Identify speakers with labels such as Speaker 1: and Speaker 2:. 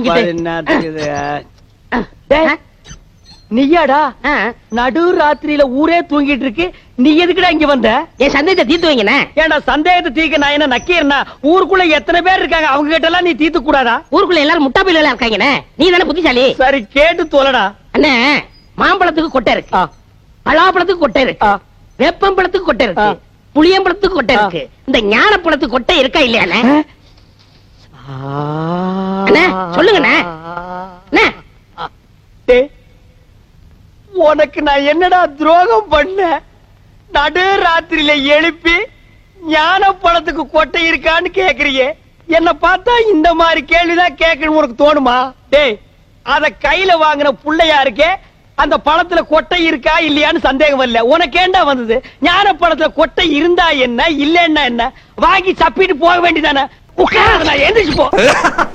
Speaker 1: இங்கிட்டு.
Speaker 2: பாரு என்னத்துக்கு இது.
Speaker 1: ஆ,
Speaker 2: டேய்,
Speaker 1: ஆ,
Speaker 2: நீயாடா
Speaker 1: ஆ.
Speaker 2: நடு ராத்திரியில ஊரே தூங்கிட்டு இருக்கு நீ எதுக்குடா இங்க வந்த
Speaker 1: என் சந்தேகத்தை தீர்த்து வைங்கண்ணே
Speaker 2: ஏன்டா சந்தேகத்தை தீக்க நான் என்ன நக்கீரனா ஊருக்குள்ள எத்தனை பேர் இருக்காங்க அவங்க கிட்ட எல்லாம் நீ தீர்த்து கூடாதா
Speaker 1: ஊருக்குள்ள எல்லாரும் முட்டா பையில இருக்காங்கண்ணே நீ தானே புத்திசாலி
Speaker 2: சரி கேட்டு தொலைடா
Speaker 1: அண்ணே மாம்பழத்துக்கு கொட்டை இருக்கு
Speaker 2: ஆ,
Speaker 1: பலாப்பழத்துக்கு கொட்டை இருக்கு
Speaker 2: ஆ.
Speaker 1: வேப்பம்பழத்துக்கு கொட்டை இருக்கு
Speaker 2: ஆ.
Speaker 1: புளியம்பழத்துக்கு கொட்டை
Speaker 2: ஆ.
Speaker 1: இருக்கு இந்த ஞானப்பழத்துக்கு கொட்டை இருக்கா இல்லையாண்ணே அண்ணே, சொல்லுங்கண்ணே. அண்ணே,
Speaker 2: டேய், உனக்கு நான் என்னடா துரோகம் பண்ண நடு ராத்திரியில எழுப்பி ஞான பழத்துக்கு கொட்டை இருக்கான்னு கேக்குறியே என்ன பார்த்தா இந்த மாதிரி கேள்விதான் கேட்கணும் உனக்கு தோணுமா டேய் அத கையில வாங்கின புள்ளையா இருக்கே அந்த பழத்துல கொட்டை இருக்கா இல்லையான்னு சந்தேகம் வரல உனக்கு ஏண்டா வந்தது ஞான பழத்துல கொட்டை இருந்தா என்ன இல்லன்னா என்ன வாங்கி சப்பிட்டு போக வேண்டியதானே உட்கார நான் எந்திரிச்சு போ